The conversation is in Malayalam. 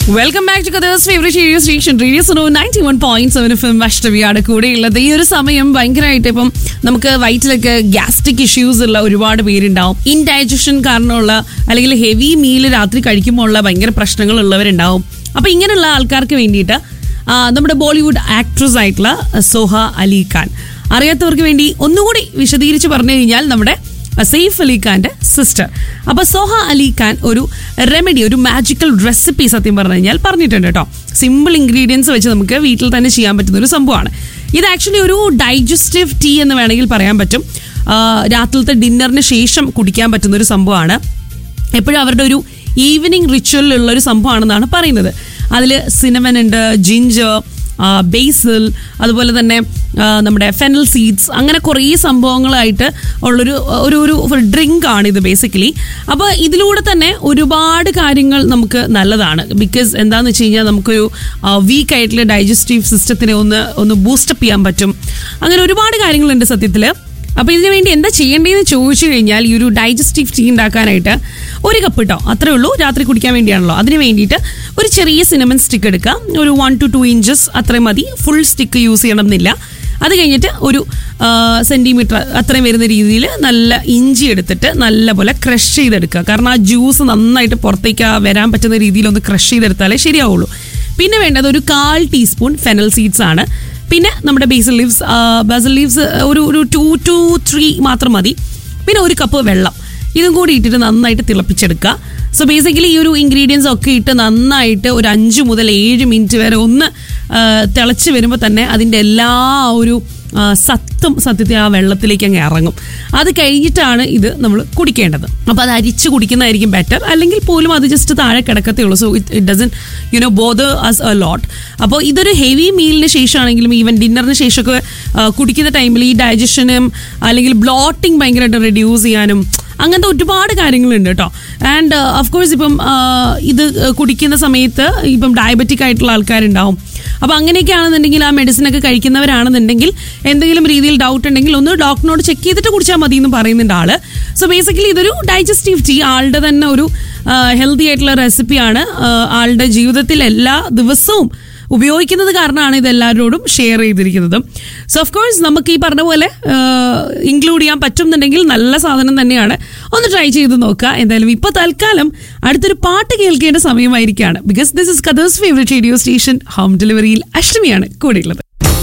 വെൽക്കം ബാക്ക് ടു കദേഴ്സ് favourite radio station radio Suno ninety one point seven F M അഷ്ടമിയാണ് കൂടെയുള്ളത് ഈ ഒരു സമയം ഭയങ്കരമായിട്ട് ഇപ്പം നമുക്ക് വയറ്റിലൊക്കെ ഗ്യാസ്ട്രിക് ഇഷ്യൂസ് ഉള്ള ഒരുപാട് പേരുണ്ടാവും ഇൻഡൈജഷൻ കാരണമുള്ള അല്ലെങ്കിൽ ഹെവി മീൽ രാത്രി കഴിക്കുമ്പോൾ ഉള്ള ഭയങ്കര പ്രശ്നങ്ങൾ ഉള്ളവരുണ്ടാവും അപ്പൊ ഇങ്ങനെയുള്ള ആൾക്കാർക്ക് വേണ്ടിയിട്ട് ആ, നമ്മുടെ ബോളിവുഡ് ആക്ട്രസ് ആയിട്ടുള്ള സോഹ അലി ഖാൻ അറിയാത്തവർക്ക് വേണ്ടി ഒന്നുകൂടി വിശദീകരിച്ച് പറഞ്ഞു കഴിഞ്ഞാൽ നമ്മുടെ സെയ്ഫ് അലി ഖാന്റെ സിസ്റ്റർ അപ്പൊ സോഹ അലി ഖാൻ ഒരു റെമഡി ഒരു മാജിക്കൽ റെസിപ്പി സത്യം പറഞ്ഞു കഴിഞ്ഞാൽ പറഞ്ഞിട്ടുണ്ട് കേട്ടോ സിമ്പിൾ ഇൻഗ്രീഡിയൻസ് വെച്ച് നമുക്ക് വീട്ടിൽ തന്നെ ചെയ്യാൻ പറ്റുന്ന ഒരു സംഭവമാണ് ഇത് ആക്ച്വലി ഒരു ഡൈജസ്റ്റീവ് ടീ എന്ന് വേണമെങ്കിൽ പറയാൻ പറ്റും ആ, രാത്രിലത്തെ ഡിന്നറിന് ശേഷം കുടിക്കാൻ പറ്റുന്ന ഒരു സംഭവമാണ് എപ്പോഴും അവരുടെ ഒരു ഈവനിങ് റിച്വലിലുള്ള ഒരു സംഭവമാണെന്നാണ് പറയുന്നത് അതിൽ സിനമൻ ഉണ്ട് ജിഞ്ചർ ബേസിൽ അതുപോലെ തന്നെ ആ, നമ്മുടെ ഫെനൽ സീഡ്സ് അങ്ങനെ കുറേ സംഭവങ്ങളായിട്ട് ഉള്ളൊരു ഒരു ഒരു ഡ്രിങ്ക് ആണ് ഇത് ബേസിക്കലി അപ്പോൾ ഇതിലൂടെ തന്നെ ഒരുപാട് കാര്യങ്ങൾ നമുക്ക് നല്ലതാണ് ബിക്കോസ് എന്താണെന്ന് വെച്ച് കഴിഞ്ഞാൽ നമുക്കൊരു വീക്ക് ആയിട്ടുള്ള ഡൈജസ്റ്റീവ് സിസ്റ്റത്തിനെ ഒന്ന് ഒന്ന് ബൂസ്റ്റപ്പ് ചെയ്യാൻ പറ്റും അങ്ങനെ ഒരുപാട് കാര്യങ്ങളുണ്ട് സത്യത്തിൽ അപ്പൊ ഇതിനു വേണ്ടി എന്താ ചെയ്യേണ്ടതെന്ന് ചോദിച്ചു കഴിഞ്ഞാൽ ഈ ഒരു ഡൈജസ്റ്റീവ് ടീ ഉണ്ടാക്കാനായിട്ട് ഒരു കപ്പ് കേട്ടോ അത്രേ ഉള്ളൂ രാത്രി കുടിക്കാൻ വേണ്ടിയാണല്ലോ അതിന് വേണ്ടിയിട്ട് ഒരു ചെറിയ സിനമൻ സ്റ്റിക്ക് എടുക്കുക ഒരു വൺ ടു ടു ഇഞ്ചസ് അത്രയും മതി ഫുൾ സ്റ്റിക്ക് യൂസ് ചെയ്യണം എന്നില്ല അത് കഴിഞ്ഞിട്ട് ഒരു സെന്റിമീറ്റർ അത്രയും വരുന്ന രീതിയിൽ നല്ല ഇഞ്ചി എടുത്തിട്ട് നല്ലപോലെ ക്രഷ് ചെയ്തെടുക്കുക കാരണം ആ ജ്യൂസ് നന്നായിട്ട് പുറത്തേക്ക് ആ വരാൻ പറ്റുന്ന രീതിയിൽ ഒന്ന് ക്രഷ് ചെയ്തെടുത്താലേ ശരിയാവുള്ളൂ പിന്നെ വേണ്ടത് ഒരു കാൽ ടീസ്പൂൺ ഫെനൽ സീഡ്സ് ആണ് പിന്നെ നമ്മുടെ ബേസിൽ ലീവ്സ് ബേസിൽ ലീവ്സ് ഒരു ഒരു ടു ടു ത്രീ മാത്രം മതി പിന്നെ ഒരു കപ്പ് വെള്ളം ഇതും കൂടി ഇട്ടിട്ട് നന്നായിട്ട് തിളപ്പിച്ചെടുക്കുക സോ ബേസിക്കലി ഈ ഒരു ഇൻഗ്രീഡിയൻസ് ഒക്കെ ഇട്ട് നന്നായിട്ട് ഒരു അഞ്ച് മുതൽ ഏഴ് മിനിറ്റ് വരെ ഒന്ന് ആ, തിളച്ച് വരുമ്പോൾ തന്നെ അതിൻ്റെ എല്ലാ ഒരു ആ, സത്തും സത്യത്തെ ആ വെള്ളത്തിലേക്ക് അങ്ങ് ഇറങ്ങും അത് കഴിഞ്ഞിട്ടാണ് ഇത് നമ്മൾ കുടിക്കേണ്ടത് അപ്പോൾ അത് അരിച്ച് കുടിക്കുന്നതായിരിക്കും ബെറ്റർ അല്ലെങ്കിൽ പോലും അത് ജസ്റ്റ് താഴെ കിടക്കത്തേ ഉള്ളൂ so it it doesn't you know bother us a lot അപ്പോൾ ഇതൊരു ഹെവി മീലിന് ശേഷമാണെങ്കിലും ഈവൻ ഡിന്നറിന് ശേഷമൊക്കെ ആ, കുടിക്കുന്ന ടൈമിൽ ഈ ഡൈജഷനും അല്ലെങ്കിൽ ബ്ലോട്ടിങ് ഭയങ്കരമായിട്ട് റെഡ്യൂസ് ചെയ്യാനും അങ്ങനത്തെ ഒരുപാട് കാര്യങ്ങളുണ്ട് കേട്ടോ ആൻഡ് ഓഫ് കോഴ്സ് ഇപ്പം ആ, ഇത് കുടിക്കുന്ന സമയത്ത് ഇപ്പം ഡയബറ്റിക് ആയിട്ടുള്ള ആൾക്കാരുണ്ടാവും അപ്പോൾ അങ്ങനെയൊക്കെ ആണെന്നുണ്ടെങ്കിൽ ആ മെഡിസിൻ ഒക്കെ കഴിക്കുന്നവരാണെന്നുണ്ടെങ്കിൽ എന്തെങ്കിലും രീതിയിൽ ഡൗട്ട് ഉണ്ടെങ്കിൽ ഒന്ന് ഡോക്ടറിനോട് ചെക്ക് ചെയ്തിട്ട് കുടിച്ചാൽ മതി എന്ന് പറയുന്നുണ്ട് ആള് സോ ബേസിക്കലി ഇതൊരു ഡൈജസ്റ്റീവ് ടീ ആളുടെ തന്നെ ഒരു ഹെൽത്തി ആയിട്ടുള്ള റെസിപ്പിയാണ് ആളുടെ ജീവിതത്തിൽ എല്ലാ ദിവസവും ഉപയോഗിക്കുന്നത് കാരണമാണ് ഇത് എല്ലാവരോടും ഷെയർ ചെയ്തിരിക്കുന്നത് സോ ഓഫ് കോഴ്സ് നമുക്ക് ഈ പറഞ്ഞ പോലെ ഇൻക്ലൂഡ് ചെയ്യാൻ പറ്റുന്നുണ്ടെങ്കിൽ നല്ല സാധനം തന്നെയാണ് ഒന്ന് ട്രൈ ചെയ്ത് നോക്കുക എന്തായാലും ഇപ്പോൾ തൽക്കാലം അടുത്തൊരു പാട്ട് കേൾക്കേണ്ട സമയമായിരിക്കുകയാണ് ബിക്കോസ് ദിസ് ഇസ് കദേഴ്സ് ഫേവറേറ്റ് റേഡിയോ സ്റ്റേഷൻ ഹോം ഡെലിവറിയിൽ അഷ്ടമിയാണ് കൂടെയുള്ളത്